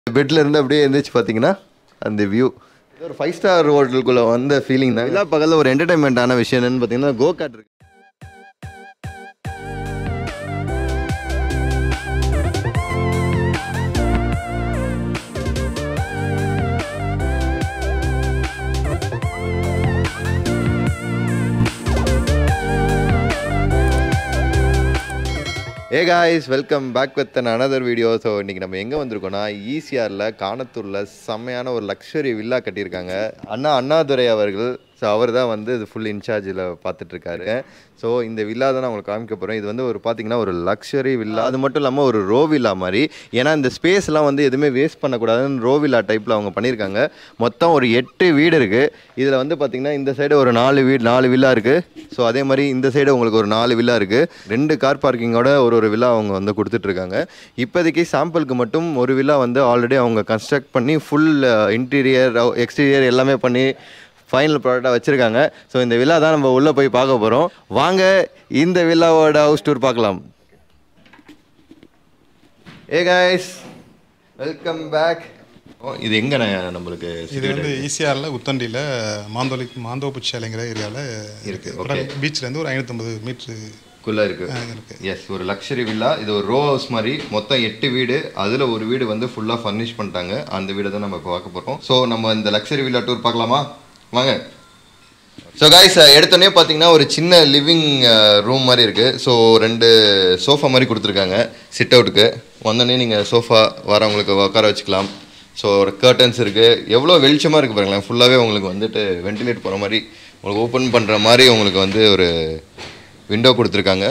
பெட்ல இருந்து அப்படியே எந்திரிச்சு பார்த்தீங்கன்னா அந்த வியூ ஒரு ஃபைவ் ஸ்டார் ஹோட்டலுக்குள்ள வந்த ஃபீலிங் தான் எல்லா பகலில் ஒரு என்டர்டைன்மெண்ட்டான விஷயம் என்னன்னு பார்த்தீங்கன்னா கோ கார்ட் இருக்கு hey guys welcome back with an another video so இன்றைக்கி நம்ம எங்கே வந்திருக்கோம்னா ஈசிஆரில் காணத்தூரில் செம்மையான ஒரு லக்ஸரி வில்லா கட்டியிருக்காங்க அண்ணா அண்ணாதுரை அவர்கள் ஸோ அவர் தான் வந்து இது ஃபுல் இன்சார்ஜில் பார்த்துட்ருக்காரு ஸோ இந்த வில்லா தான் நான் உங்களுக்கு காமிக்க போகிறேன் இது வந்து ஒரு பார்த்தீங்கன்னா ஒரு லக்ஸரி வில்லா அது மட்டும் இல்லாமல் ஒரு ரோ வில்லா மாதிரி ஏன்னா இந்த ஸ்பேஸ்லாம் வந்து எதுவுமே வேஸ்ட் பண்ணக்கூடாதுன்னு ரோ வில்லா டைப்பில் அவங்க பண்ணியிருக்காங்க மொத்தம் ஒரு எட்டு வீடு இருக்குது இதில் வந்து பார்த்திங்கன்னா இந்த சைடு ஒரு நாலு வீடு நாலு வில்லா இருக்குது ஸோ அதே மாதிரி இந்த சைடு உங்களுக்கு ஒரு நாலு வில்லா இருக்குது ரெண்டு கார் பார்க்கிங்கோட ஒரு ஒரு வில்லா அவங்க வந்து கொடுத்துட்ருக்காங்க இப்போதைக்கு சாம்பிளுக்கு மட்டும் ஒரு வில்லா வந்து ஆல்ரெடி அவங்க கன்ஸ்ட்ரக்ட் பண்ணி ஃபுல் இன்டீரியர் எக்ஸ்டீரியர் எல்லாமே பண்ணி ஃபைனல் ப்ராடக்டாக வச்சுருக்காங்க ஸோ இந்த வில்லா தான் நம்ம உள்ளே போய் பார்க்க போகிறோம் வாங்க இந்த வில்லாவோட ஹவுஸ் டூர் பார்க்கலாம் ஏ கைஸ் வெல்கம் பேக் இது எங்கண்ணே நம்மளுக்கு இது வந்து ஈசிஆரில் உத்தண்டியில் மாந்தோலி மாந்தோப்பு சேலைங்கிற ஏரியாவில் இருக்கு, இருக்குது பீச்லேருந்து ஒரு ஐநூற்றம்பது மீட்ரு குள்ளே இருக்கு இருக்கு எஸ் ஒரு லக்ஸரி வில்லா இது ஒரு ரோ ஹவுஸ் மாதிரி மொத்தம் எட்டு வீடு அதில் ஒரு வீடு வந்து ஃபுல்லாக ஃபர்னிஷ் பண்ணிட்டாங்க அந்த வீடை தான் நம்ம இப்போ பார்க்க போகிறோம் ஸோ நம்ம இந்த லக்ஸரி வில்லா டூர் பார்க்கலாமா வாங்க ஸோ காய்ஸ் எடுத்தோடனே பார்த்தீங்கன்னா ஒரு சின்ன லிவிங் ரூம் மாதிரி இருக்குது ஸோ ரெண்டு சோஃபா மாதிரி கொடுத்துருக்காங்க சிட் அவுட்டுக்கு வந்தோடனே நீங்கள் சோஃபா வரவங்களுக்கு உட்கார வச்சுக்கலாம் ஸோ ஒரு கர்டன்ஸ் இருக்குது எவ்வளோ வெளிச்சமாக இருக்குது பாருங்களேன் ஃபுல்லாகவே உங்களுக்கு வந்துட்டு வென்டிலேட் போகிற மாதிரி உங்களுக்கு ஓப்பன் பண்ணுற மாதிரி உங்களுக்கு வந்து ஒரு விண்டோ கொடுத்துருக்காங்க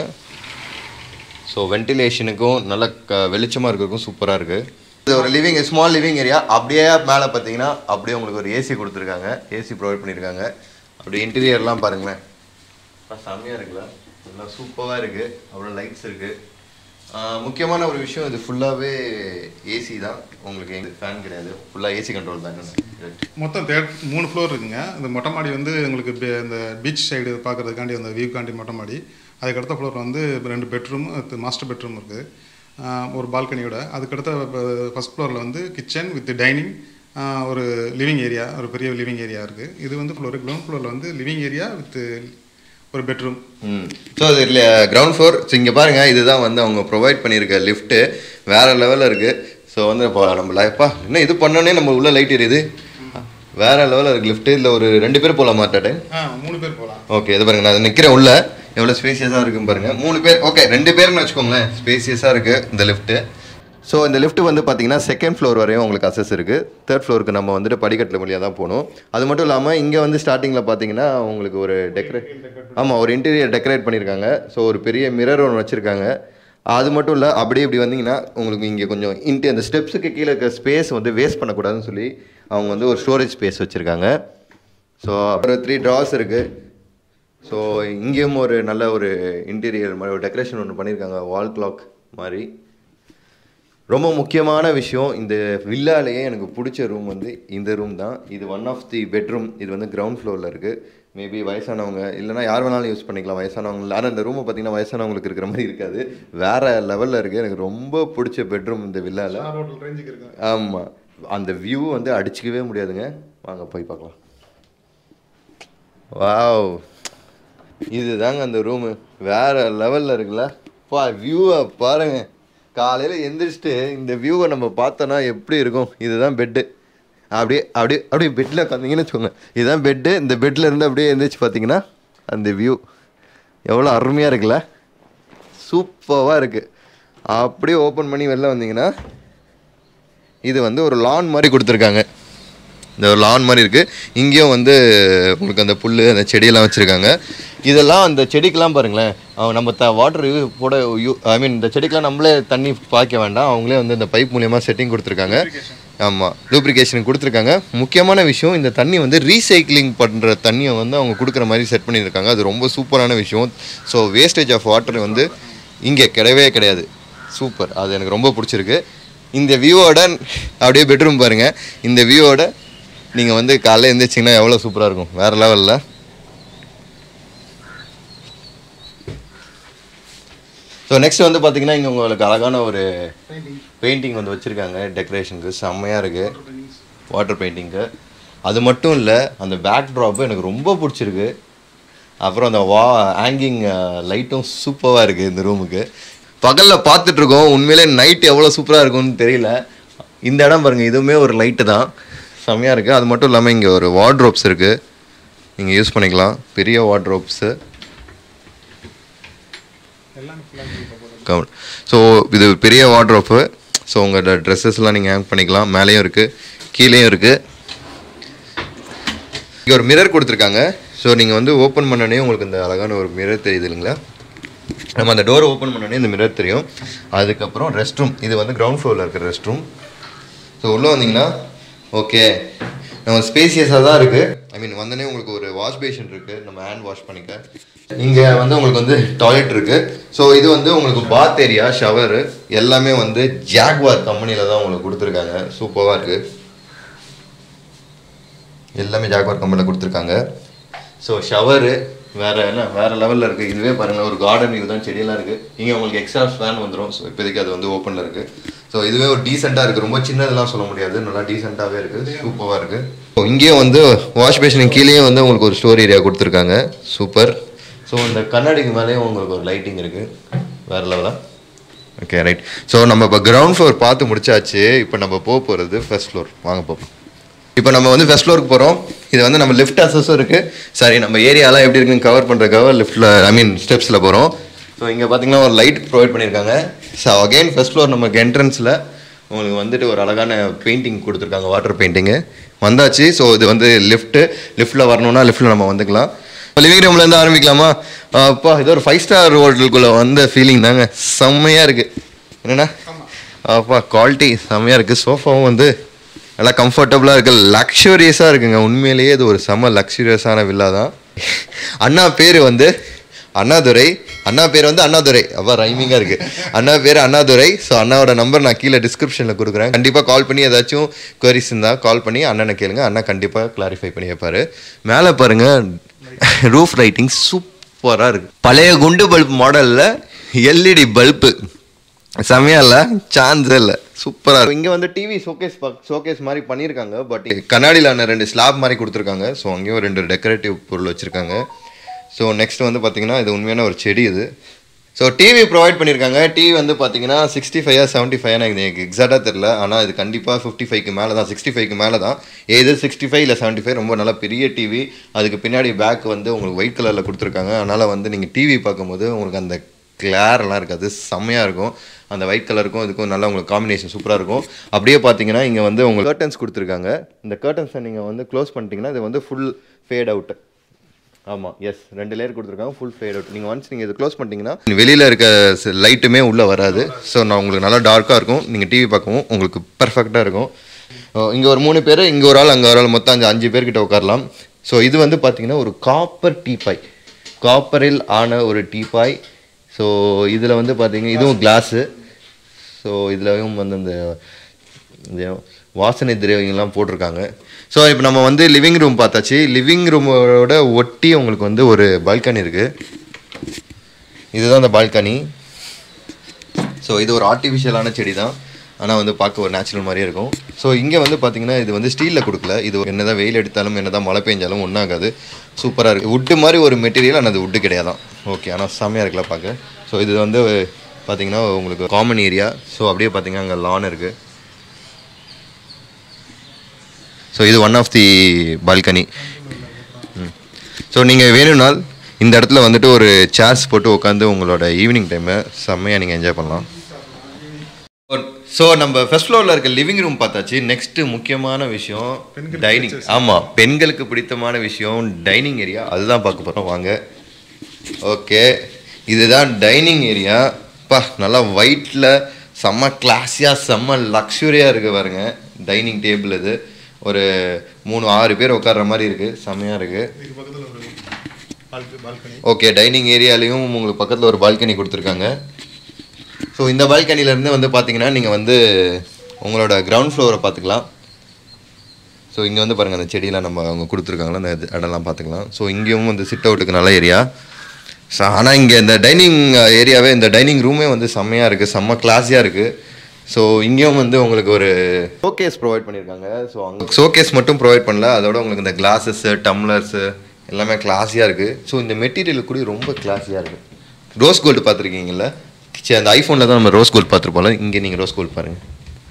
ஸோ வென்டிலேஷனுக்கும் நல்ல க வெளிச்சமாக இருக்கிறதுக்கும் சூப்பராக இருக்குது இது ஒரு லிவிங் ஸ்மால் லிவிங் ஏரியா அப்படியே மேலே பார்த்தீங்கன்னா அப்படியே உங்களுக்கு ஒரு ஏசி கொடுத்துருக்காங்க ஏசி ப்ரொவைட் பண்ணியிருக்காங்க அப்படி இன்டீரியர்லாம் பாருங்களேன் செம்மையாக இருக்குல்ல நல்லா சூப்பராக இருக்குது அவ்வளோ லைட்ஸ் இருக்குது முக்கியமான ஒரு விஷயம் இது ஃபுல்லாகவே ஏசி தான் உங்களுக்கு எங்க ஃபேன் கிடையாது ஃபுல்லாக ஏசி கண்ட்ரோல் தான் மொத்தம் தேர்ட் மூணு ஃப்ளோர் இருக்குங்க இந்த மொட்டை மாடி வந்து உங்களுக்கு பே- இந்த பீச் சைடு பார்க்குறதுக்காண்டி அந்த வியூக்காண்டி மொட்டை மாடி அதுக்கடுத்த ஃப்ளோர் வந்து ரெண்டு பெட்ரூம் மாஸ்டர் பெட்ரூம் இருக்குது ஒரு பால்கனியோட அதுக்கடுத்த ஃபஸ்ட் ஃப்ளோரில் வந்து கிச்சன் வித் டைனிங் ஒரு லிவிங் ஏரியா ஒரு பெரிய லிவிங் ஏரியா இருக்குது இது வந்து ஃப்ளோர் கிரவுண்ட் ஃப்ளோரில் வந்து லிவிங் ஏரியா வித் ஒரு பெட்ரூம் ம் ஸோ அது இல்லை கிரவுண்ட் ஃப்ளோர் ஸோ இங்கே பாருங்கள் இதுதான் வந்து அவங்க ப்ரொவைட் பண்ணியிருக்க லிஃப்ட்டு வேறு லெவலில் இருக்குது ஸோ வந்து இப்போ நம்ம லைஃப்பா என்ன இது பண்ணோன்னே நம்ம உள்ள லைட் எரியுது வேறு லெவலில் இருக்குது லிஃப்ட்டு இல்லை ஒரு ரெண்டு பேர் போகலாமா டாட்டே ஆ மூணு பேர் போகலாம் ஓகே இது பாருங்க நான் நிற்கிறேன் உள்ள எவ்வளோ ஸ்பேசியஸாக இருக்குன்னு பாருங்க மூணு பேர் ஓகே ரெண்டு பேர்னு வச்சுக்கோங்களேன் ஸ்பேசியஸாக இருக்குது இந்த லிஃப்ட்டு ஸோ இந்த லிஃப்ட் வந்து பார்த்தீங்கன்னா செகண்ட் ஃப்ளோர் வரையும் உங்களுக்கு அசஸ் இருக்குது தேர்ட் ஃப்ளோருக்கு நம்ம வந்துட்டு படிக்கட்டில் வழியாக தான் போகணும் அது மட்டும் இல்லாமல் இங்கே வந்து ஸ்டார்டிங்கில் பார்த்தீங்கன்னா உங்களுக்கு ஒரு டெக்கரேட் ஆமாம் ஒரு இன்டீரியர் டெக்கரேட் பண்ணியிருக்காங்க ஸோ ஒரு பெரிய மிரர் ஒன்று வச்சுருக்காங்க அது மட்டும் இல்லை அப்படியே இப்படி வந்தீங்கன்னா உங்களுக்கு இங்கே கொஞ்சம் இன்ட்டு அந்த ஸ்டெப்ஸுக்கு கீழே இருக்க ஸ்பேஸ் வந்து வேஸ்ட் பண்ணக்கூடாதுன்னு சொல்லி அவங்க வந்து ஒரு ஸ்டோரேஜ் ஸ்பேஸ் வச்சுருக்காங்க ஸோ அப்புறம் த்ரீ ட்ராஸ் இருக்குது ஸோ இங்கேயும் ஒரு நல்ல ஒரு இன்டீரியர் மாதிரி ஒரு டெக்கரேஷன் ஒன்று பண்ணியிருக்காங்க வால் கிளாக் மாதிரி ரொம்ப முக்கியமான விஷயம் இந்த வில்லாலேயே எனக்கு பிடிச்ச ரூம் வந்து இந்த ரூம் தான் இது ஒன் ஆஃப் தி பெட்ரூம் இது வந்து கிரவுண்ட் ஃப்ளோரில் இருக்குது மேபி வயசானவங்க இல்லைனா யார் வேணாலும் யூஸ் பண்ணிக்கலாம் வயசானவங்க ஆனால் இந்த ரூமை பார்த்தீங்கன்னா வயசானவங்களுக்கு இருக்கிற மாதிரி இருக்காது வேறு லெவலில் இருக்குது எனக்கு ரொம்ப பிடிச்ச பெட்ரூம் இந்த வில்லாவில் ஹோட்டல் ரேஞ்சுக்கு இருக்கு ஆமாம் அந்த வியூ வந்து அடிச்சிக்கவே முடியாதுங்க வாங்க போய் பார்க்கலாம் வாவ் இதுதாங்க அந்த ரூமு வேற லெவலில் இருக்குல்ல பா வியூவை பாருங்க காலையில் எந்திரிச்சிட்டு இந்த வியூவை நம்ம பார்த்தோன்னா எப்படி இருக்கும் இதுதான் பெட்டு அப்படியே அப்படியே அப்படியே பெட்டில் உட்காந்தீங்கன்னு வச்சுக்கோங்க இதுதான் பெட்டு இந்த பெட்டில் இருந்து அப்படியே எந்திரிச்சு பார்த்தீங்கன்னா அந்த வியூ எவ்வளோ அருமையாக இருக்குல்ல சூப்பராக இருக்குது அப்படியே ஓப்பன் பண்ணி வெளில வந்தீங்கன்னா இது வந்து ஒரு லான் மாதிரி கொடுத்துருக்காங்க இந்த ஒரு லான் மாதிரி இருக்குது இங்கேயும் வந்து உங்களுக்கு அந்த புல் அந்த செடியெல்லாம் வச்சுருக்காங்க இதெல்லாம் அந்த செடிக்கெல்லாம் பாருங்களேன் அவங்க நம்ம த வாட்டர் யூ போட யூ ஐ மீன் இந்த செடிக்கெலாம் நம்மளே தண்ணி பாய்க்க வேண்டாம் அவங்களே வந்து இந்த பைப் மூலியமாக செட்டிங் கொடுத்துருக்காங்க ஆமாம் லூப்ரிகேஷன் கொடுத்துருக்காங்க முக்கியமான விஷயம் இந்த தண்ணி வந்து ரீசைக்ளிங் பண்ணுற தண்ணியை வந்து அவங்க கொடுக்குற மாதிரி செட் பண்ணியிருக்காங்க அது ரொம்ப சூப்பரான விஷயம் ஸோ வேஸ்டேஜ் ஆஃப் வாட்டர் வந்து இங்கே கிடையவே கிடையாது சூப்பர் அது எனக்கு ரொம்ப பிடிச்சிருக்கு இந்த வியூவோட அப்படியே பெட்ரூம் பாருங்கள் இந்த வியூவோட நீங்கள் வந்து காலைல எழுந்திரிச்சிங்கன்னா எவ்வளோ சூப்பராக இருக்கும் வேறு லெவலில் ஸோ நெக்ஸ்ட் வந்து பார்த்தீங்கன்னா இங்கே உங்களுக்கு அழகான ஒரு பெயிண்டிங் வந்து வச்சுருக்காங்க டெக்கரேஷனுக்கு செம்மையாக இருக்குது வாட்டர் பெயிண்டிங்க்கு அது மட்டும் இல்லை அந்த பேக் ட்ராப்பு எனக்கு ரொம்ப பிடிச்சிருக்கு அப்புறம் அந்த வா ஹேங்கிங் லைட்டும் சூப்பராக இருக்குது இந்த ரூமுக்கு பகலில் பார்த்துட்ருக்கோம் உண்மையிலே நைட் எவ்வளோ சூப்பராக இருக்கும்னு தெரியல இந்த இடம் பாருங்கள் இதுவுமே ஒரு லைட்டு தான் செம்மையாக இருக்குது அது மட்டும் இல்லாமல் இங்கே ஒரு வார்ட்ரோப்ஸ் இருக்குது நீங்கள் யூஸ் பண்ணிக்கலாம் பெரிய வார்ட்ரோப்ஸு கவுண்ட் ஸோ இது பெரிய வார்ட்ரோப்பு ஸோ உங்களோட ட்ரெஸ்ஸஸ்லாம் நீங்கள் ஹேங் பண்ணிக்கலாம் மேலேயும் இருக்குது கீழேயும் இருக்குது இங்கே ஒரு மிரர் கொடுத்துருக்காங்க ஸோ நீங்கள் வந்து ஓப்பன் பண்ணோடனே உங்களுக்கு இந்த அழகான ஒரு மிரர் தெரியுது இல்லைங்களா நம்ம அந்த டோரை ஓப்பன் பண்ணோடனே இந்த மிரர் தெரியும் அதுக்கப்புறம் ரெஸ்ட் ரூம் இது வந்து கிரவுண்ட் ஃப்ளோரில் இருக்கிற ரெஸ்ட் ரூம் ஸோ உள்ளே வந்தீங்கன்னா ஓகே நம்ம ஸ்பேசியஸாக தான் இருக்குது ஐ மீன் வந்தோடனே உங்களுக்கு ஒரு வாஷ் பேஷன் இருக்குது நம்ம ஹேண்ட் வாஷ் பண்ணிக்க இங்கே வந்து உங்களுக்கு வந்து டாய்லெட் இருக்குது ஸோ இது வந்து உங்களுக்கு பாத் ஏரியா ஷவரு எல்லாமே வந்து ஜாக்வார் கம்பெனியில் தான் உங்களுக்கு கொடுத்துருக்காங்க சூப்பராக இருக்குது எல்லாமே ஜாக்வார் கம்பெனியில் கொடுத்துருக்காங்க ஸோ ஷவரு வேற என்ன வேற லெவலில் இருக்குது இதுவே பாருங்கள் ஒரு கார்டன் வியூ தான் செடியெல்லாம் இருக்குது இங்கே உங்களுக்கு எக்ஸ்ட்ரா ஃபேன் வந்துடும் ஸோ இப்போதைக்கு அது வந்து ஓப்பனில் இருக்குது ஸோ இதுவே ஒரு டீசெண்டாக இருக்குது ரொம்ப சின்னதெல்லாம் சொல்ல முடியாது நல்லா டீசெண்டாகவே இருக்குது சூப்பராக இருக்குது ஸோ இங்கேயும் வந்து வாஷ் பேஷனுக்கு கீழேயும் வந்து உங்களுக்கு ஒரு ஸ்டோர் ஏரியா கொடுத்துருக்காங்க சூப்பர் ஸோ இந்த கண்ணாடிக்கு மேலேயும் உங்களுக்கு ஒரு லைட்டிங் இருக்குது வேறு லெவலாக ஓகே ரைட் ஸோ நம்ம இப்போ கிரவுண்ட் ஃப்ளோர் பார்த்து முடிச்சாச்சு இப்போ நம்ம போக போகிறது ஃபர்ஸ்ட் ஃப்ளோர் வாங்க போப்போம் இப்போ நம்ம வந்து ஃபர்ஸ்ட் ஃப்ளோருக்கு போகிறோம் இது வந்து நம்ம லிஃப்ட் அசஸும் இருக்குது சாரி நம்ம ஏரியாலாம் எப்படி இருக்குன்னு கவர் பண்ணுறதுக்காக லிஃப்ட்டில் ஐ மீன் ஸ்டெப்ஸில் போகிறோம் ஸோ இங்கே பார்த்தீங்கன்னா ஒரு லைட் ப்ரொவைட் பண்ணியிருக்காங்க ஸோ அகைன் ஃபர்ஸ்ட் ஃப்ளோர் நமக்கு என்ட்ரன்ஸில் உங்களுக்கு வந்துட்டு ஒரு அழகான பெயிண்டிங் கொடுத்துருக்காங்க வாட்டர் பெயிண்டிங்கு வந்தாச்சு ஸோ இது வந்து லிஃப்ட்டு லிஃப்ட்டில் வரணும்னா லிஃப்ட்டில் நம்ம வந்துக்கலாம் லிவிங் ரூம்லேருந்து ஆரம்பிக்கலாமா அப்பா இது ஒரு ஃபைவ் ஸ்டார் ஹோட்டலுக்குள்ளே வந்த ஃபீலிங் தாங்க செம்மையாக இருக்குது என்னண்ணா அப்பா குவாலிட்டி செம்மையாக இருக்குது சோஃபாவும் வந்து நல்லா கம்ஃபர்டபுளாக இருக்குது லக்ஸுரியஸாக இருக்குங்க உண்மையிலேயே இது ஒரு செம்ம லக்ஸுரியஸான வில்லா தான் அண்ணா பேர் வந்து அண்ணாதுரை அண்ணா பேர் வந்து அண்ணாதுரை அப்பா ரைமிங்காக இருக்குது அண்ணா பேர் அண்ணாதுரை ஸோ அண்ணாவோட நம்பர் நான் கீழே டிஸ்கிரிப்ஷனில் கொடுக்குறேன் கண்டிப்பாக கால் பண்ணி ஏதாச்சும் queries இருந்தால் கால் பண்ணி அண்ணனை கேளுங்க அண்ணா கண்டிப்பாக கிளாரிஃபை பண்ணி வைப்பார் மேலே பாருங்கள் ரூஃப் லைட்டிங் சூப்பராக இருக்குது பழைய குண்டு பல்ப் மாடலில் எல்இடி பல்பு செமையா இல்லை சான்ஸே இல்லை சூப்பராக இங்கே வந்து டிவி ஷோகேஸ் ஷோகேஸ் மாதிரி பண்ணியிருக்காங்க பட் கண்ணாடியில் ரெண்டு ஸ்லாப் மாதிரி கொடுத்துருக்காங்க ஸோ அங்கேயும் ரெண்டு டெக்கரேட்டிவ் பொருள் வச்சுருக்காங்க ஸோ நெக்ஸ்ட் வந்து பார்த்தீங்கன்னா இது உண்மையான ஒரு செடி இது ஸோ டிவி ப்ரொவைட் பண்ணியிருக்காங்க டிவி வந்து பார்த்தீங்கன்னா சிக்ஸ்டி ஃபைவ் செவன்ட்டி ஃபைவ் எனக்கு எக்ஸாக்டாக தெரில ஆனால் இது கண்டிப்பாக ஃபிஃப்டி ஃபைவ்க்கு மேலே தான் சிக்ஸ்டி ஃபைவ்க்கு மேலே தான் ஏது சிக்ஸ்டி ஃபைவ் இல்லை செவன்ட்டி ஃபைவ் ரொம்ப நல்ல பெரிய டிவி அதுக்கு பின்னாடி பேக் வந்து உங்களுக்கு ஒயிட் கலரில் கொடுத்துருக்காங்க அதனால் வந்து நீங்கள் டிவி பார்க்கும்போது உங்களுக்கு அந்த கிளாரெல்லாம் இருக்காது செம்மையாக இருக்கும் அந்த ஒயிட் கலருக்கும் இதுக்கும் நல்லா உங்களுக்கு காம்பினேஷன் சூப்பராக இருக்கும் அப்படியே பார்த்தீங்கன்னா இங்கே வந்து உங்களுக்கு கர்டன்ஸ் கொடுத்துருக்காங்க இந்த கர்டன்ஸை நீங்கள் வந்து க்ளோஸ் பண்ணிட்டீங்கன்னா இது வந்து ஃபுல் ஃபேட் அவுட் ஆமாம் எஸ் ரெண்டு லேயர் கொடுத்துருக்காங்க ஃபுல் ஃபேட் அவுட் நீங்கள் ஒன்ஸ் நீங்கள் இது க்ளோஸ் பண்ணிட்டீங்கன்னா வெளியில் இருக்க லைட்டுமே உள்ளே வராது ஸோ நான் உங்களுக்கு நல்லா டார்க்காக இருக்கும் நீங்கள் டிவி பார்க்கவும் உங்களுக்கு பர்ஃபெக்டாக இருக்கும் இங்கே ஒரு மூணு பேர் இங்கே ஒரு ஆள் அங்கே ஒரு ஆள் மொத்தம் அஞ்சு அஞ்சு பேர்கிட்ட உட்காரலாம் ஸோ இது வந்து பார்த்தீங்கன்னா ஒரு காப்பர் டீபாய் காப்பரில் ஆன ஒரு டீபாய் ஸோ இதில் வந்து பார்த்தீங்க இதுவும் கிளாஸு ஸோ இதுலயும் வந்து இந்த இந்த வாசனை திரவியங்கள்லாம் போட்டிருக்காங்க ஸோ இப்போ நம்ம வந்து லிவிங் ரூம் பார்த்தாச்சு லிவிங் ரூமோட ஒட்டி உங்களுக்கு வந்து ஒரு பால்கனி இருக்குது இதுதான் அந்த பால்கனி ஸோ இது ஒரு ஆர்டிஃபிஷியலான செடி தான் ஆனால் வந்து பார்க்க ஒரு நேச்சுரல் மாதிரியே இருக்கும் ஸோ இங்கே வந்து பார்த்தீங்கன்னா இது வந்து ஸ்டீலில் கொடுக்கல இது என்ன தான் வெயில் எடுத்தாலும் என்ன தான் மழை பெஞ்சாலும் ஒன்றாகாது சூப்பராக இருக்குது வுட்டு மாதிரி ஒரு மெட்டீரியல் ஆனால் அது வுட்டு கிடையாதான் ஓகே ஆனால் செம்மையாக இருக்குல்ல பார்க்க ஸோ இது வந்து பார்த்தீங்கன்னா உங்களுக்கு காமன் ஏரியா ஸோ அப்படியே பார்த்தீங்கன்னா அங்கே லான் இருக்குது ஸோ இது one of the balcony so நீங்கள் வேணும்னால் இந்த இடத்துல வந்துட்டு ஒரு சேர்ஸ் போட்டு உட்காந்து உங்களோட ஈவினிங் டைமை செம்மையாக நீங்கள் என்ஜாய் பண்ணலாம் ஸோ நம்ம ஃபர்ஸ்ட் ஃப்ளோரில் இருக்க லிவிங் ரூம் பார்த்தாச்சு நெக்ஸ்ட்டு முக்கியமான விஷயம் டைனிங் ஆமாம் பெண்களுக்கு பிடித்தமான விஷயம் டைனிங் ஏரியா அதுதான் பார்க்க போகிறோம் வாங்க ஓகே இதுதான் டைனிங் ஏரியா பா நல்லா ஒயிட்டில் செம்ம கிளாஸியாக செம்ம லக்ஸுரியாக இருக்குது பாருங்க டைனிங் டேபிள் இது ஒரு மூணு ஆறு பேர் உட்கார்ற மாதிரி இருக்குது செம்மையாக இருக்குது இதுக்கு பக்கத்தில் ஒரு பால்கனி ஓகே டைனிங் ஏரியாலையும் உங்களுக்கு பக்கத்தில் ஒரு பால்கனி கொடுத்துருக்காங்க ஸோ இந்த பால்கனிலேருந்து வந்து பார்த்தீங்கன்னா நீங்கள் வந்து உங்களோட கிரவுண்ட் ஃப்ளோரை பார்த்துக்கலாம் ஸோ இங்கே வந்து பாருங்கள் அந்த செடியெலாம் நம்ம அவங்க கொடுத்துருக்காங்களா அந்த இது இடம்லாம் பார்த்துக்கலாம் ஸோ இங்கேயும் வந்து சிட் அவுட்டுக்கு நல்ல ஏரியா ஸோ ஆனால் இங்கே இந்த டைனிங் ஏரியாவே இந்த டைனிங் ரூமே வந்து செம்மையாக இருக்குது செம்ம கிளாஸியாக இருக்குது ஸோ இங்கேயும் வந்து உங்களுக்கு ஒரு ஷோகேஸ் ப்ரொவைட் பண்ணியிருக்காங்க ஸோ அங்கே ஷோகேஸ் மட்டும் ப்ரொவைட் பண்ணல அதோட உங்களுக்கு இந்த கிளாஸஸ்ஸு டம்ளர்ஸு எல்லாமே கிளாஸியாக இருக்குது ஸோ இந்த மெட்டீரியல் கூட ரொம்ப கிளாஸியாக இருக்குது ரோஸ் கோல்டு பார்த்துருக்கீங்களா சரி அந்த ஐஃபோனில் தான் நம்ம ரோஸ் கோல்டு பார்த்துருப்போம்ல இங்கே நீங்கள் ரோஸ் கோல்டு பாருங்கள்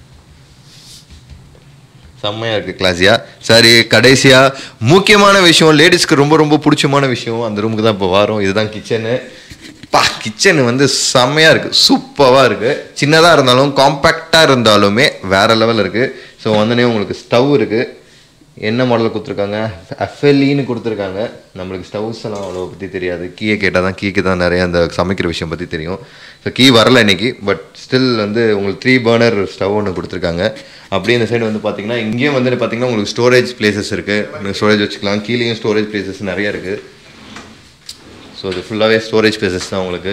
செம்மையாக இருக்குது கிளாஸியா சரி கடைசியாக முக்கியமான விஷயம் லேடிஸ்க்கு ரொம்ப ரொம்ப பிடிச்சமான விஷயம் அந்த ரூமுக்கு தான் இப்போ வரோம் இதுதான் கிச்சனு பா கிச்சன் வந்து செம்மையாக இருக்குது சூப்பராக இருக்குது சின்னதாக இருந்தாலும் காம்பேக்டாக இருந்தாலுமே வேறு லெவலில் இருக்குது ஸோ வந்தோடனே உங்களுக்கு ஸ்டவ் இருக்குது என்ன மாடலில் கொடுத்துருக்காங்க எஃப்எல்இன்னு கொடுத்துருக்காங்க நம்மளுக்கு ஸ்டவ்ஸ் எல்லாம் அவ்வளோ பற்றி தெரியாது கீயை கேட்டால் தான் கீக்கு தான் நிறைய அந்த சமைக்கிற விஷயம் பற்றி தெரியும் ஸோ கீ வரல இன்னைக்கு பட் ஸ்டில் வந்து உங்களுக்கு த்ரீ பர்னர் ஸ்டவ் ஒன்று கொடுத்துருக்காங்க அப்படியே இந்த சைடு வந்து பார்த்தீங்கன்னா இங்கேயும் வந்து பார்த்தீங்கன்னா உங்களுக்கு ஸ்டோரேஜ் பிளேசஸ் இருக்குது ஸ்டோரேஜ் வச்சுக்கலாம் கீழேயும் ஸ்டோரேஜ் பிளேசஸ் நிறைய இருக்குது ஸோ இது ஃபுல்லாகவே ஸ்டோரேஜ் பிளேசஸ் தான் உங்களுக்கு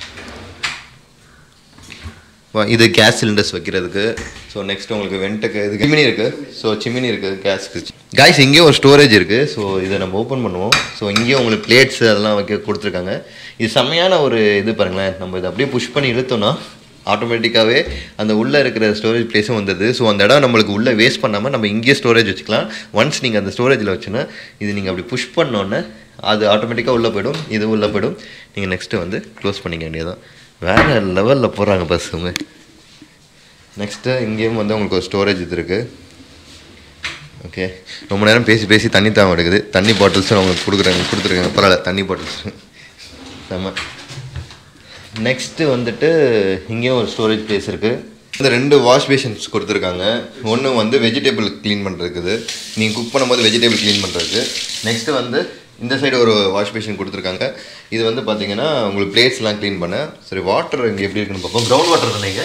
வா- இது கேஸ் சிலிண்டர்ஸ் வைக்கிறதுக்கு ஸோ நெக்ஸ்ட் உங்களுக்கு வெண்ட்டுக்கு இது சிமினி இருக்குது ஸோ சிமினி இருக்குது கேஸ்க்கு காய்ஸ் இங்கேயும் ஒரு ஸ்டோரேஜ் இருக்குது ஸோ இதை நம்ம ஓப்பன் பண்ணுவோம் ஸோ இங்கேயும் உங்களுக்கு பிளேட்ஸ் அதெல்லாம் வைக்க கொடுத்துருக்காங்க இது செம்மையான ஒரு இது பாருங்களேன் நம்ம இதை அப்படியே புஷ் பண்ணி இழுத்தோம்னா ஆட்டோமேட்டிக்காகவே அந்த உள்ளே இருக்கிற ஸ்டோரேஜ் பிளேஸும் வந்துடுது ஸோ அந்த இடம் நம்மளுக்கு உள்ளே வேஸ்ட் பண்ணாமல் நம்ம இங்கேயே ஸ்டோரேஜ் வச்சுக்கலாம் ஒன்ஸ் நீங்கள் அந்த ஸ்டோரேஜில் வச்சுன்னா இது நீங்கள் அப்படி புஷ் பண்ணோன்னே அது ஆட்டோமேட்டிக்காக உள்ளே போயிடும் இது உள்ளே போயிடும் நீங்கள் நெக்ஸ்ட்டு வந்து க்ளோஸ் பண்ணிக்க வேண்டியதான் வேறு லெவலில் போடுறாங்க பஸ்ஸுங்க நெக்ஸ்ட்டு இங்கேயும் வந்து உங்களுக்கு ஒரு ஸ்டோரேஜ் இது இருக்குது ஓகே ரொம்ப நேரம் பேசி பேசி தண்ணி தேவை எடுக்குது தண்ணி பாட்டில்ஸும் அவங்களுக்கு கொடுக்குறாங்க கொடுத்துருக்காங்க பரவாயில்ல தண்ணி பாட்டில்ஸ் செம்ம நெக்ஸ்ட்டு வந்துட்டு இங்கேயும் ஒரு ஸ்டோரேஜ் பிளேஸ் இருக்குது இந்த ரெண்டு வாஷ் பேஷன்ஸ் கொடுத்துருக்காங்க ஒன்று வந்து வெஜிடபிள் க்ளீன் பண்ணுறதுக்குது நீங்கள் குக் பண்ணும்போது வெஜிடபிள் க்ளீன் பண்ணுறதுக்கு நெக்ஸ்ட்டு வந்து இந்த சைடு ஒரு வாஷ் பேஷன் கொடுத்துருக்காங்க இது வந்து பார்த்தீங்கன்னா உங்களுக்கு பிளேட்ஸ்லாம் க்ளீன் பண்ண சரி வாட்டர் இங்கே எப்படி இருக்குன்னு பார்ப்போம் கிரவுண்ட் வாட்டர் தானேங்க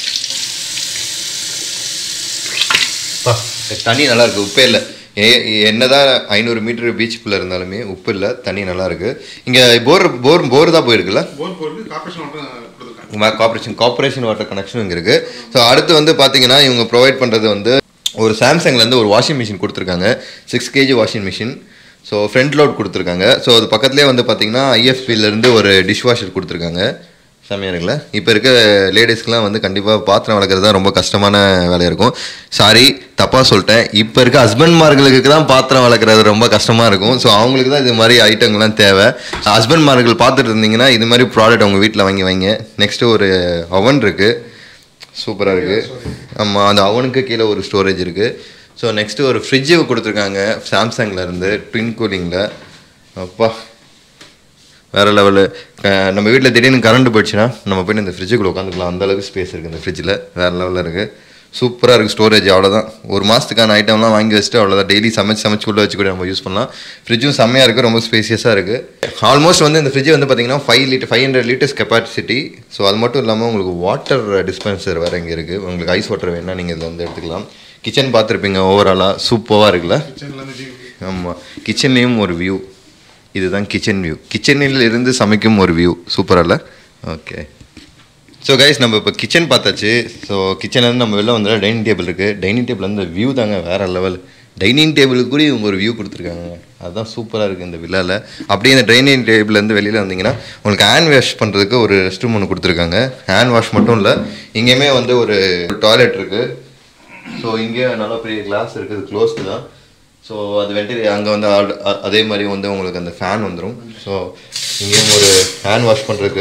பா, தண்ணி நல்லா இருக்கு உப்பே இல்லை ஏ என்னதான் ஐநூறு மீட்டர் பீச்சுக்குள்ளே இருந்தாலுமே உப்பு இல்லை தண்ணி நல்லா இருக்கு இங்கே போர் போர் போர் தான் போயிருக்குல்ல போர் போருக்கு கார்பரேஷன் மட்டும் கொடுத்துருக்காங்க கார்பரேஷன் கார்பரேஷன் வாட்டர் கனெக்ஷன் இங்கே இருக்குது ஸோ அடுத்து வந்து பார்த்தீங்கன்னா இவங்க ப்ரொவைட் பண்ணுறது வந்து ஒரு சாம்சங்லேருந்து ஒரு வாஷிங் மிஷின் கொடுத்துருக்காங்க six KG washing machine so front load கொடுத்துருக்காங்க ஸோ அது பக்கத்துலேயே வந்து பார்த்தீங்கன்னா ஐஎஃபிலேருந்து ஒரு டிஷ் வாஷர் கொடுத்துருக்காங்க செம்மையாக இருக்குல்ல இப்போ இருக்க லேடிஸ்க்குலாம் வந்து கண்டிப்பாக பாத்திரம் வளர்க்குறது தான் ரொம்ப கஷ்டமான வேலையாக இருக்கும் சாரி தப்பாக சொல்லிட்டேன் இப்போ இருக்க ஹஸ்பண்ட்மார்களுக்கு தான் பாத்திரம் வளர்க்குறது ரொம்ப கஷ்டமாக இருக்கும் ஸோ அவங்களுக்கு தான் இது மாதிரி ஐட்டங்கள்லாம் தேவை ஹஸ்பண்ட்மார்கள் பார்த்துட்டு இருந்தீங்கன்னா இது மாதிரி ப்ராடக்ட் அவங்க வீட்டில் வாங்கி வைங்க நெக்ஸ்ட்டு ஒரு அவன் இருக்குது சூப்பராக இருக்குது ஆமாம் அந்த அவனுக்கு கீழே ஒரு ஸ்டோரேஜ் இருக்குது ஸோ நெக்ஸ்ட்டு ஒரு ஃப்ரிட்ஜு கொடுத்துருக்காங்க சாம்சங்கில் இருந்து ட்வின் கூலிங்கில் அப்பா வேறு லெவலு நம்ம வீட்டில் திடீர்னு கரண்ட் போயிடுச்சுன்னா நம்ம போய் இந்த ஃப்ரிட்ஜுக்குள்ளே உட்காந்துக்கலாம் அந்த அளவுக்கு ஸ்பேஸ் இருக்குது இந்த ஃப்ரிட்ஜில் வேறு லெவலில் இருக்குது சூப்பராக இருக்குது ஸ்டோரேஜ் அவ்வளோதான் ஒரு மாதத்துக்கான ஐட்டம்லாம் வாங்கி வச்சுட்டு அவ்வளோதான் டெய்லி சமைச்சு சமைச்சு உள்ள வச்சு கூட நம்ம யூஸ் பண்ணலாம் ஃப்ரிட்ஜும் செம்மையாக இருக்குது ரொம்ப ஸ்பேசியஸாக இருக்குது ஆல்மோஸ்ட் வந்து இந்த ஃப்ரிட்ஜ் வந்து பார்த்தீங்கன்னா five litre five hundred litres capacity so அது மட்டும் இல்லாமல் உங்களுக்கு வாட்டர் டிஸ்பென்சர் வேறு இங்கே இருக்குது உங்களுக்கு ஐஸ் வாட்டர் வேணால் நீங்கள் இதில் வந்து எடுத்துக்கலாம் கிச்சன் பார்த்துருப்பீங்க ஓவராலாக சூப்பராக இருக்குல்ல கிச்சன்லேருந்து வியூ ஆமாம் கிச்சன்லேயும் ஒரு வியூ இதுதான் கிச்சன் வியூ கிச்சனில் இருந்து சமைக்கும் ஒரு வியூ சூப்பரல்ல ஓகே ஸோ கைஸ் நம்ம இப்போ கிச்சன் பார்த்தாச்சு ஸோ கிச்சன்லேருந்து நம்ம வெளில வந்தால் டைனிங் டேபிள் இருக்குது டைனிங் டேபிள் வந்து வியூ தாங்க வேறு லெவல் டைனிங் டேபிளுக்கு கூட இவங்க ஒரு வியூ கொடுத்துருக்காங்க அதுதான் சூப்பராக இருக்குது இந்த வில்லாவில் அப்படியே இந்த டைனிங் டேபிள்லேருந்து வெளியில் வந்தீங்கன்னா உங்களுக்கு ஹேண்ட் வாஷ் பண்ணுறதுக்கு ஒரு ரெஸ்ட் ரூம் ஒன்று கொடுத்துருக்காங்க ஹேண்ட் வாஷ் மட்டும் இல்லை இங்கேயுமே வந்து ஒரு டாய்லெட் இருக்குது ஸோ இங்கே நல்லா பெரிய கிளாஸ் இருக்குது க்ளோஸ்டு தான் ஸோ அது வென்டிலே அங்கே வந்து ஆல்- அ- அதே மாதிரி வந்து உங்களுக்கு அந்த ஃபேன் வந்துடும் ஸோ இங்கேயும் ஒரு ஹேண்ட் வாஷ் பண்ணுறதுக்கு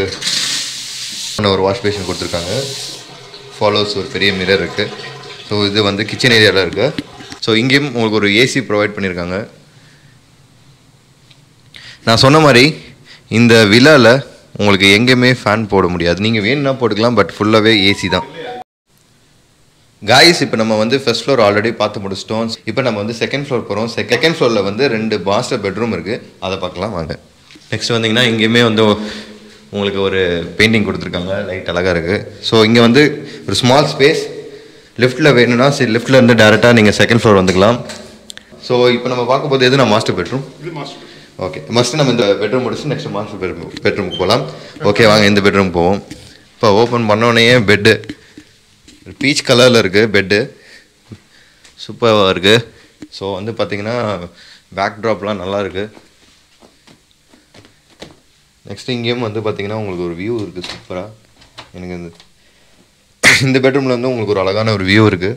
ஒரு வாஷ் பேஷன் கொடுத்துருக்காங்க ஃபாலோஸ் ஒரு பெரிய மிரர் இருக்குது ஸோ இது வந்து கிச்சன் ஏரியாவில் இருக்குது ஸோ இங்கேயும் உங்களுக்கு ஒரு ஏசி ப்ரொவைட் பண்ணியிருக்காங்க நான் சொன்ன மாதிரி இந்த விழாவில் உங்களுக்கு எங்கேயுமே ஃபேன் போட முடியாது நீங்கள் வேணும்னா போட்டுக்கலாம் பட் ஃபுல்லாகவே ஏசி தான் காய்ஸ் இப்போ நம்ம வந்து ஃபர்ஸ்ட் ஃப்ளோர் ஆல்ரெடி பார்த்து முடிச்சிட்டோம் இப்போ நம்ம வந்து செகண்ட் ஃப்ளோர் போகிறோம் செகண்ட் ஃப்ளோரில் வந்து ரெண்டு மாஸ்டர் பெட்ரூம் இருக்குது அதை பார்க்கலாம் வாங்க நெக்ஸ்ட் வந்தீங்கன்னா இங்கேயுமே வந்து உங்களுக்கு ஒரு பெயிண்டிங் கொடுத்துருக்காங்க லைட் அழகாக இருக்குது ஸோ இங்கே வந்து ஒரு ஸ்மால் ஸ்பேஸ் லிஃப்ட்டில் வேணும்னா சரி லிஃப்ட்டில் இருந்து டேரெக்டாக நீங்கள் செகண்ட் ஃப்ளோர் வந்துக்கலாம் ஸோ இப்போ நம்ம பார்க்கும்போது எது நான் மாஸ்டர் பெட்ரூம் இது மாஸ்டர் ஓகே மஸ்ட் நம்ம இந்த பெட்ரூம் முடிச்சு நெக்ஸ்ட் மாஸ்டர் பெட்ரூம் பெட்ரூமுக்கு போகலாம் ஓகே வாங்க இந்த பெட்ரூம் போவோம் இப்போ ஓப்பன் பண்ணோடனே பெட்டு பீச் கலரில் இருக்குது பெட்டு சூப்பராக இருக்குது ஸோ வந்து பார்த்தீங்கன்னா பேக் ட்ராப்லாம் நல்லா இருக்குது நெக்ஸ்ட் இங்கேயும் வந்து பார்த்தீங்கன்னா உங்களுக்கு ஒரு வியூ இருக்குது சூப்பராக எனக்கு இந்த இந்த பெட்ரூமில் வந்து உங்களுக்கு ஒரு அழகான ஒரு வியூ இருக்குது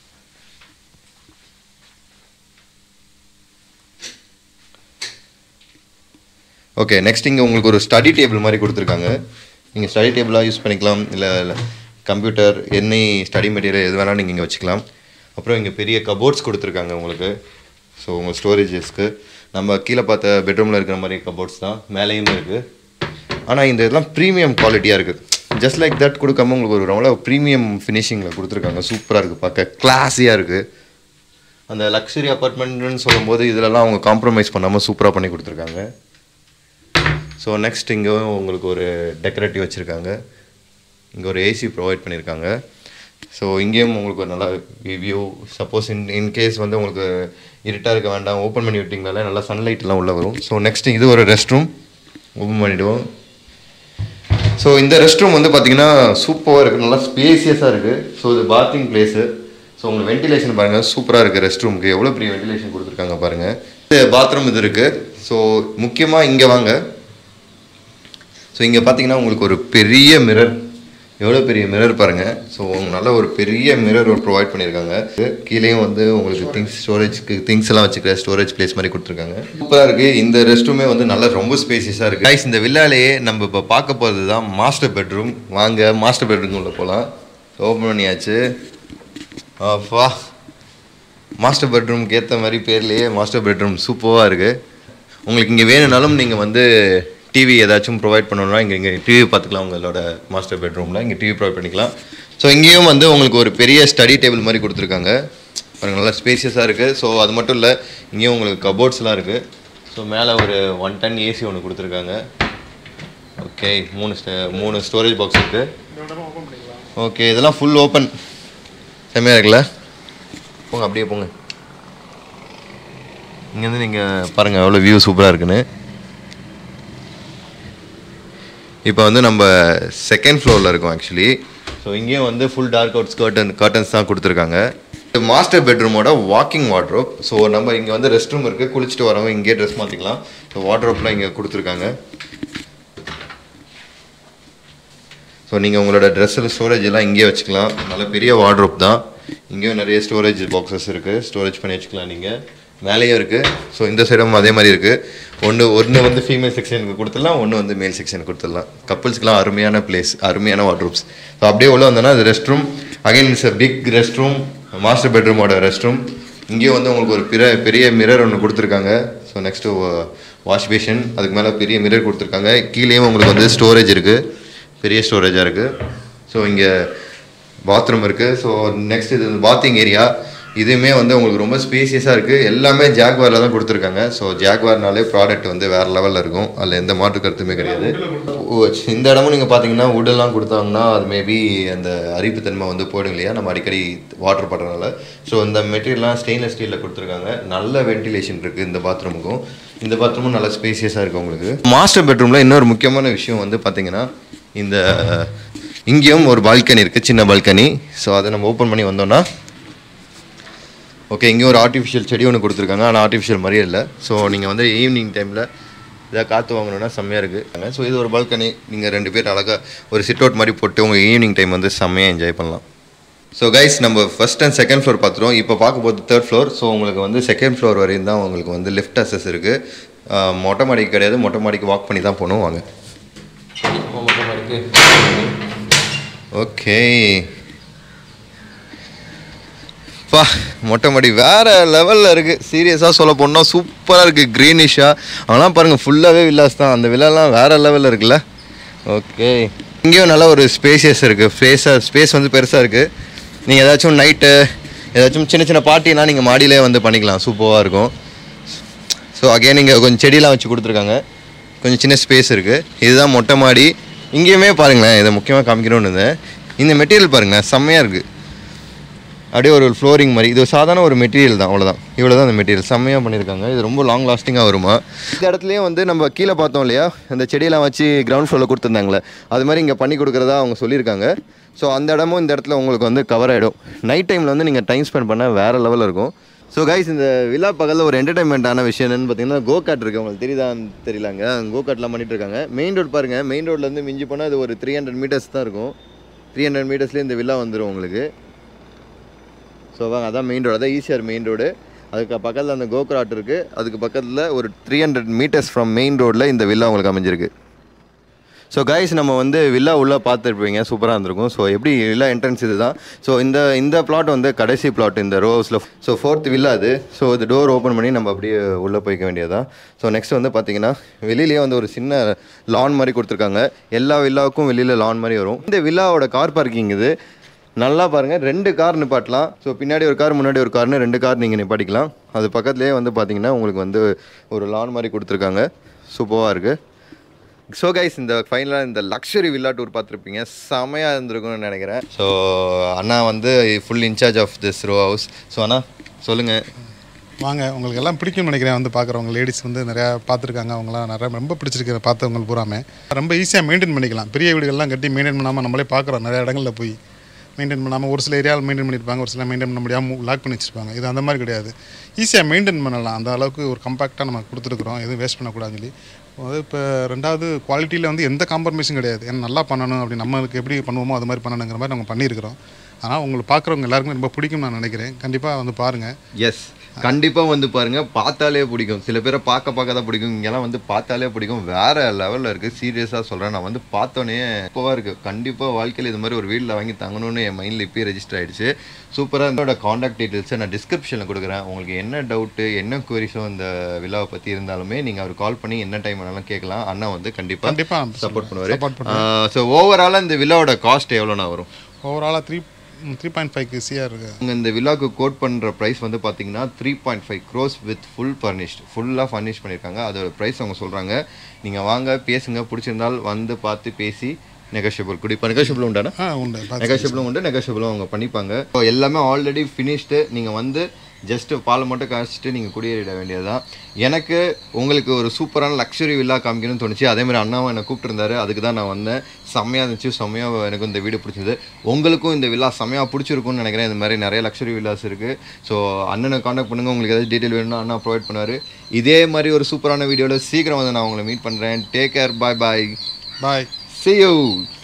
ஓகே நெக்ஸ்ட் இங்கே உங்களுக்கு ஒரு ஸ்டடி டேபிள் மாதிரி கொடுத்துருக்காங்க நீங்கள் ஸ்டடி டேபிளாக யூஸ் பண்ணிக்கலாம் இல்லை கம்ப்யூட்டர் எனி ஸ்டடி மெட்டீரியல் எது வேணாலும் நீங்கள் இங்கே வச்சுக்கலாம் அப்புறம் இங்கே பெரிய கபோர்ட்ஸ் கொடுத்துருக்காங்க உங்களுக்கு ஸோ உங்கள் ஸ்டோரேஜஸ்க்கு நம்ம கீழே பார்த்த பெட்ரூமில் இருக்கிற மாதிரி கபோர்ட்ஸ் தான் மேலேயும் இருக்குது ஆனால் இந்த இதெல்லாம் ப்ரீமியம் குவாலிட்டியாக இருக்குது ஜஸ்ட் லைக் தட் கொடுக்காம உங்களுக்கு ஒரு ரொம்ப ப்ரீமியம் ஃபினிஷிங்கில் கொடுத்துருக்காங்க சூப்பராக இருக்குது பார்க்க கிளாஸியாக இருக்குது அந்த லக்ஸரி அப்பார்ட்மெண்ட்னு சொல்லும்போது இதிலலாம் அவங்க காம்ப்ரமைஸ் பண்ணாமல் சூப்பராக பண்ணி கொடுத்துருக்காங்க ஸோ நெக்ஸ்ட் இங்கே உங்களுக்கு ஒரு டெக்கரேட்டிவ் வச்சுருக்காங்க இங்கே ஒரு ஏசி ப்ரொவைட் பண்ணியிருக்காங்க ஸோ இங்கேயும் உங்களுக்கு ஒரு நல்ல வியூ சப்போஸ் இன் இன்கேஸ் வந்து உங்களுக்கு இருட்டாக இருக்க வேண்டாம் ஓப்பன் பண்ணி விட்டிங்கனால நல்லா சன்லைட்லாம் உள்ளே வரும் ஸோ நெக்ஸ்ட் இது ஒரு ரெஸ்ட் ரூம் ஓப்பன் பண்ணிவிடுவோம் ஸோ இந்த ரெஸ்ட் ரூம் வந்து பார்த்தீங்கன்னா சூப்பராக இருக்குது நல்லா ஸ்பேசியஸாக இருக்குது ஸோ இது பாத்திங் பிளேஸு ஸோ உங்களுக்கு வென்டிலேஷன் பாருங்கள் சூப்பராக இருக்குது ரெஸ்ட் ரூமுக்கு எவ்வளோ பெரிய வென்டிலேஷன் கொடுத்துருக்காங்க பாருங்கள் இது பாத்ரூம் இது இருக்குது ஸோ முக்கியமாக இங்கே வாங்க ஸோ இங்கே பார்த்தீங்கன்னா உங்களுக்கு ஒரு பெரிய மிரர் எவ்வளோ பெரிய மிரர் பாருங்கள் ஸோ நல்ல ஒரு பெரிய மிரர் ஒரு ப்ரொவைட் பண்ணியிருக்காங்க கீழேயும் வந்து உங்களுக்கு திங்ஸ் ஸ்டோரேஜ்க்கு திங்ஸ் எல்லாம் வச்சுக்கிற ஸ்டோரேஜ் பிளேஸ் மாதிரி கொடுத்துருக்காங்க சூப்பராக இருக்குது இந்த ரெஸ்ட் ரூமே வந்து நல்லா ரொம்ப ஸ்பேசியஸாக இருக்குது கைஸ் இந்த வில்லாலேயே நம்ம இப்போ பார்க்க போகிறது தான் மாஸ்டர் பெட்ரூம் வாங்க மாஸ்டர் பெட்ரூம் உள்ள போகலாம் ஓப்பன் பண்ணியாச்சு அப்பா மாஸ்டர் பெட்ரூம்க்கு ஏற்ற மாதிரி பேர்லேயே மாஸ்டர் பெட்ரூம் சூப்பராக இருக்குது உங்களுக்கு இங்கே வேணும்னாலும் நீங்கள் வந்து டிவி ஏதாச்சும் ப்ரொவைட் பண்ணணும்னா இங்கே இங்கே டிவி பார்த்துக்கலாம் உங்களோட மாஸ்டர் பெட்ரூமில் இங்கே டிவி ப்ரொவைட் பண்ணிக்கலாம் ஸோ இங்கேயும் வந்து உங்களுக்கு ஒரு பெரிய ஸ்டடி டேபிள் மாதிரி கொடுத்துருக்காங்க பாருங்க நல்லா ஸ்பேசியஸாக இருக்குது ஸோ அது மட்டும் இல்லை இங்கேயும் உங்களுக்கு கபோர்ட்ஸ்லாம் இருக்குது ஸோ மேலே ஒரு ஒன் டன் ஏசி ஒன்று கொடுத்துருக்காங்க ஓகே மூணு ஸ்ட மூணு ஸ்டோரேஜ் பாக்ஸ் இருக்குது ஓகே இதெல்லாம் ஃபுல் ஓப்பன் செம்மையாக இருக்குல்ல போங்க அப்படியே போங்க இங்கேருந்து நீங்கள் பாருங்கள் எவ்வளோ வியூ சூப்பராக இருக்குன்னு இப்போ வந்து நம்ம செகண்ட் ஃப்ளோரில் இருக்கோம் ஆக்சுவலி ஸோ இங்கேயும் வந்து full dark outs curtain curtains தான் கொடுத்துருக்காங்க மாஸ்டர் பெட்ரூமோட வாக்கிங் வாட்ரோப் ஸோ நம்ம இங்கே வந்து ரெஸ்ட் ரூம் இருக்குது குளிச்சுட்டு வரவங்க இங்கேயே ட்ரெஸ் மாற்றிக்கலாம் ஸோ வாட்ரோப்லாம் இங்கே கொடுத்துருக்காங்க ஸோ நீங்கள் உங்களோட ட்ரெஸ்ஸில் ஸ்டோரேஜ் எல்லாம் இங்கேயே வச்சுக்கலாம் நல்ல பெரிய வார்ட்ரோப் தான் இங்கேயும் நிறைய ஸ்டோரேஜ் பாக்ஸஸ் இருக்குது ஸ்டோரேஜ் பண்ணி வச்சுக்கலாம் நீங்கள் மேலேயும் இருக்குது ஸோ இந்த சைடும் அதே மாதிரி இருக்குது ஒன்று ஒன்று வந்து ஃபீமேல் செக்ஷனுக்கு கொடுத்துடலாம் ஒன்று வந்து மேல் செக்ஷனுக்கு கொடுத்துடலாம் கப்புள்ஸ்க்குலாம் அருமையான பிளேஸ் அருமையான வார்ட்ரோப்ஸ் ஸோ அப்படியே உள்ள வந்தோன்னா அது rest room again it's a big rest room master பெட்ரூமோட ரெஸ்ட் ரூம் இங்கேயும் வந்து உங்களுக்கு ஒரு பெரிய பெரிய மிரர் ஒன்று கொடுத்துருக்காங்க ஸோ நெக்ஸ்ட்டு வாஷ் பேஷன் அதுக்கு மேலே பெரிய மிரர் கொடுத்துருக்காங்க கீழேயும் உங்களுக்கு வந்து ஸ்டோரேஜ் இருக்குது பெரிய ஸ்டோரேஜாக இருக்குது ஸோ இங்கே பாத்ரூம் இருக்குது ஸோ நெக்ஸ்ட் இது பாத்திங் ஏரியா இதுவுமே வந்து உங்களுக்கு ரொம்ப ஸ்பேசியஸாக இருக்குது எல்லாமே ஜாக்வாரில் தான் கொடுத்துருக்காங்க ஸோ ஜாக்வார்னாலே ப்ராடக்ட் வந்து வேறு லெவலில் இருக்கும் அதில் எந்த மாற்று கருத்துமே கிடையாது ஓ, இந்த இடமும் நீங்கள் பார்த்தீங்கன்னா உடெல்லாம் கொடுத்தாங்கன்னா அது மேபி அந்த அரிப்புத்தன்மை வந்து போயிடும் இல்லையா நம்ம அடிக்கடி வாட்டர் படுறதுனால ஸோ இந்த மெட்டீரியல்லாம் ஸ்டெயின்லெஸ் ஸ்டீலில் கொடுத்துருக்காங்க நல்ல வென்டிலேஷன் இருக்குது இந்த பாத்ரூமுக்கும் இந்த பாத்ரூமும் நல்லா ஸ்பேசியஸாக இருக்குது உங்களுக்கு மாஸ்டர் பெட்ரூமில் இன்னொரு முக்கியமான விஷயம் வந்து பார்த்தீங்கன்னா இந்த இங்கேயும் ஒரு பால்கனி இருக்குது சின்ன பால்கனி ஸோ அதை நம்ம ஓப்பன் பண்ணி வந்தோம்னா ஓகே இங்கேயும் ஒரு ஆர்டிஃபிஷியல் செடி ஒன்று கொடுத்துருக்காங்க ஆனால் ஆர்டிஃபிஷியல் மாதிரியே இல்லை ஸோ நீங்கள் வந்து ஈவினிங் டைமில் இதாக காற்று வாங்கணுன்னா செம்மையாக இருக்குது ஸோ இது ஒரு பால்கனி நீங்கள் ரெண்டு பேர் அழகாக ஒரு சிட் அவுட் மாதிரி போட்டு உங்கள் ஈவினிங் டைம் வந்து செம்மையாக என்ஜாய் பண்ணலாம் ஸோ கைஸ் நம்ம ஃபர்ஸ்ட் அண்ட் செகண்ட் ஃப்ளோர் பார்த்துருவோம் இப்போ பார்க்க போது தேர்ட் ஃப்ளோர் ஸோ உங்களுக்கு வந்து செகண்ட் ஃப்ளோர் வரையும் தான் உங்களுக்கு வந்து லிஃப்ட் அசஸ் இருக்குது மொட்டை மாடிக்கு கிடையாது மொட்டை மாடிக்கு வாக் பண்ணி தான் போகணும் வாங்க மொட்டை மாடிக்கு ஓகே பா மொட்டை மாடி வேற லெவலில் இருக்குது சீரியஸாக சொல்ல போனால் சூப்பராக இருக்குது க்ரீனிஷாக அதெல்லாம் பாருங்கள் ஃபுல்லாகவே வில்லாஸ் தான் அந்த வில்லாலாம் வேற லெவலில் இருக்குல்ல ஓகே இங்கேயும் நல்ல ஒரு ஸ்பேசியஸ் இருக்குது ஸ்பேஸாக ஸ்பேஸ் வந்து பெருசாக இருக்குது நீங்கள் ஏதாச்சும் நைட்டு ஏதாச்சும் சின்ன சின்ன பார்ட்டினா நீங்கள் மாடியிலே வந்து பண்ணிக்கலாம் சூப்பராக இருக்கும் ஸோ அகைன் இங்கே கொஞ்சம் செடியெலாம் வச்சு கொடுத்துருக்காங்க கொஞ்சம் சின்ன ஸ்பேஸ் இருக்குது இதுதான் மொட்டை மாடி இங்கேயுமே பாருங்களேன் இதை முக்கியமாக காமிக்கணும்னு இருந்தேன் இந்த மெட்டீரியல் பாருங்களேன் செம்மையாக இருக்குது அப்படியே ஒரு ஃப்ளோரிங் மாதிரி இது ஒரு சாதாரண ஒரு மெட்டீரியல் தான் அவ்வளோதான் இவ்வளோ தான் அந்த மெட்டீரியல் செம்மையாக பண்ணியிருக்காங்க இது ரொம்ப லாங் லாஸ்டிங்காக வருமா இந்த இடத்துலையே வந்து நம்ம கீழே பார்த்தோம் இல்லையா அந்த செடியெல்லாம் வச்சு கிரவுண்ட் ஃப்ளோரில் கொடுத்துருந்தாங்களே அது மாதிரி இங்கே பண்ணி கொடுக்குறதா அவங்க சொல்லியிருக்காங்க ஸோ அந்த இடமும் இந்த இடத்துல உங்களுக்கு வந்து கவர் ஆகிடும் நைட் டைமில் வந்து நீங்கள் டைம் ஸ்பெண்ட் பண்ண வேறு லெவலில் இருக்கும் ஸோ கைஸ் இந்த விழா பகலில் ஒரு என்டர்டைன்மெண்ட்டான விஷயம் என்னன்னு பார்த்தீங்கன்னா கோகாட் இருக்குது உங்களுக்கு தெரியுதான்னு தெரியலங்க கோகாட்லாம் பண்ணிட்டு இருக்காங்க மெயின் ரோட் பாருங்கள் மெயின் ரோட்லேருந்து மிஞ்சி போனால் அது ஒரு த்ரீ ஹண்ட்ரட் மீட்டர்ஸ் தான் இருக்கும் த்ரீ ஹண்ட்ரட் மீட்டர்ஸ்லேயே இந்த விழா வந்துடும் உங்களுக்கு ஸோ வாங்க அதான் மெயின் ரோடு அதான் ஈஸியார் மெயின் ரோடு அதுக்கு பக்கத்தில் அந்த கோக்ராட் இருக்குது அதுக்கு பக்கத்தில் ஒரு three hundred metres from main ரோட்டில் இந்த வில்லா உங்களுக்கு அமைஞ்சிருக்கு ஸோ கைஸ் நம்ம வந்து வில்லா உள்ளே பார்த்துருப்பீங்க சூப்பராக இருந்திருக்கும் ஸோ எப்படி வில்லா என்ட்ரன்ஸ் இது தான் ஸோ இந்த இந்த பிளாட் வந்து கடைசி பிளாட் இந்த ரோஸில் ஸோ ஃபோர்த் வில்லா அது ஸோ இது டோர் ஓப்பன் பண்ணி நம்ம அப்படியே உள்ளே போய்க்க வேண்டியதான் ஸோ நெக்ஸ்ட் வந்து பார்த்தீங்கன்னா வெளியிலேயே வந்து ஒரு சின்ன லான் மாதிரி கொடுத்துருக்காங்க எல்லா வில்லாவுக்கும் வெளியில் லான் மாதிரி வரும் இந்த வில்லாவோட கார் பார்க்கிங் இது நல்லா பாருங்கள் ரெண்டு கார் நிப்பாட்டலாம் ஸோ பின்னாடி ஒரு கார் முன்னாடி ஒரு கார்னு ரெண்டு கார் நீங்கள் நிப்பாட்டிக்கலாம் அது பக்கத்துலேயே வந்து பார்த்தீங்கன்னா உங்களுக்கு வந்து ஒரு லான் மாதிரி கொடுத்துருக்காங்க சூப்பராக இருக்குது ஸோ கைஸ் இந்த ஃபைனலாக இந்த லக்ஸரி வில்லா டூர் பார்த்துருப்பீங்க செமையாக இருந்திருக்கும்னு நினைக்கிறேன் ஸோ அண்ணா வந்து full in charge of this row house so அண்ணா சொல்லுங்கள் வாங்க உங்களுக்கு எல்லாம் பிடிக்கும்னு நினைக்கிறேன் வந்து பார்க்குறவங்க லேடிஸ் வந்து நிறையா பார்த்துருக்காங்க அவங்களாம் நிறைய ரொம்ப பிடிச்சிருக்கு பார்த்தவங்க பூராமே ரொம்ப ஈஸியாக மெயின்டைன் பண்ணிக்கலாம் பெரிய வீடுகள்லாம் கட்டி மெயின்டைன் பண்ணாமல் நம்மளே பார்க்குறோம் நிறைய இடங்களில் போய் மெயின்டைன் பண்ணாமல் ஒரு சில ஏரியாவில் மெயின்டைன் பண்ணியிருப்பாங்க ஒரு சில மெயின்டைன் பண்ண முடியாமல் லாக் பண்ணி வச்சிருப்பாங்க இது அந்த மாதிரி கிடையாது ஈஸியாக மெயின்டைன் பண்ணலாம் அந்த அளவுக்கு ஒரு கம்பேக்டாக நம்ம கொடுத்துருக்குறோம் எதுவும் வேஸ்ட் பண்ணக்கூடாதுன்னு சொல்லி அது இப்போ ரெண்டாவது குவாலிட்டியில் வந்து எந்த காம்ப்ரமைஸும் கிடையாது ஏன்னா நல்லா பண்ணணும் அப்படி நம்மளுக்கு எப்படி பண்ணுவோமோ அது மாதிரி பண்ணணுங்கிற மாதிரி நம்ம பண்ணியிருக்கிறோம் ஆனால் உங்களை பார்க்குறவங்க எல்லாருக்குமே ரொம்ப பிடிக்கும் நான் நினைக்கிறேன் கண்டிப்பாக வந்து பாருங்கள் எஸ் கண்டிப்பாக வந்து பாருங்கள் பார்த்தாலே பிடிக்கும் சில பேரை பார்க்க பார்க்க தான் பிடிக்கும் இங்கெல்லாம் வந்து பார்த்தாலே பிடிக்கும் வேற லெவலில் இருக்குது சீரியஸாக சொல்கிறேன் நான் வந்து பார்த்தோன்னே இப்போவா இருக்குது கண்டிப்பாக வாழ்க்கையில் இது மாதிரி ஒரு வீட்டில் வாங்கி தங்கணும்னு என் மைண்டில் இப்போயே ரெஜிஸ்டர் ஆயிடுச்சு சூப்பராக இதோட காண்டாக்ட் டீட்டெயில்ஸை நான் டிஸ்கிரிப்ஷனில் கொடுக்குறேன் உங்களுக்கு என்ன டவுட்டு என்ன குவரிஸோ இந்த விழாவை பற்றி இருந்தாலுமே நீங்கள் அவர் கால் பண்ணி என்ன டைம் வேணாலும் கேட்கலாம் அண்ணா வந்து கண்டிப்பாக கண்டிப்பாக சப்போர்ட் Support பண்ணுவார் ஸோ ஓவராலாக இந்த விழாவோட காஸ்ட் எவ்வளோண்ணா வரும் ஓவராலாக த்ரீ த்ரீ பாயிண்ட் ஃபைவ்க்கு சிஆர் இருக்குது அவங்க இந்த விழாக்கு கோட் பண்ணுற ப்ரைஸ் வந்து பார்த்தீங்கன்னா three point five crores with full furnished ஃபுல்லாக ஃபர்னிஷ் பண்ணியிருக்காங்க அதோட ப்ரைஸ் அவங்க சொல்கிறாங்க நீங்கள் வாங்க பேசுங்க பிடிச்சிருந்தால் வந்து பார்த்து பேசி நெகோஷியபிள் குடிப்பா நெகோஷியபிள் உண்டானா ஆ உண்டு பார்த்து நெகோஷியபிளும் உண்டு நெகோஷியபிளும் அவங்க பண்ணிப்பாங்க So, எல்லாமே ஆல்ரெடி ஃபினிஷ்டு நீங்கள் வந்து ஜஸ்ட்டு பால் மட்டும் காய்ச்சிட்டு நீங்கள் குடியேறிட வேண்டியதுதான் எனக்கு உங்களுக்கு ஒரு சூப்பரான லக்ஸரி வில்லா காமிக்கணும்னு தோணுச்சு அதே மாதிரி அண்ணாவும் என்னை கூப்பிட்டுருந்தாரு அதுக்கு தான் நான் வந்தேன் செம்மையாக இருந்துச்சு செம்மையாக எனக்கு இந்த வீடு பிடிச்சது உங்களுக்கும் இந்த வில்லா செம்மையாக பிடிச்சிருக்கும்னு நினைக்கிறேன் இந்த மாதிரி நிறைய லக்ஸரி வில்லாஸ் இருக்குது ஸோ அண்ணனை காண்டாக்ட் பண்ணுங்கள் உங்களுக்கு ஏதாவது டீட்டெயில் வேணும்னா அண்ணா ப்ரொவைட் பண்ணுவார் இதே மாதிரி ஒரு சூப்பரான வீடியோவில் சீக்கிரம் வந்து நான் உங்களை மீட் பண்ணுறேன் take care bye bye bye see you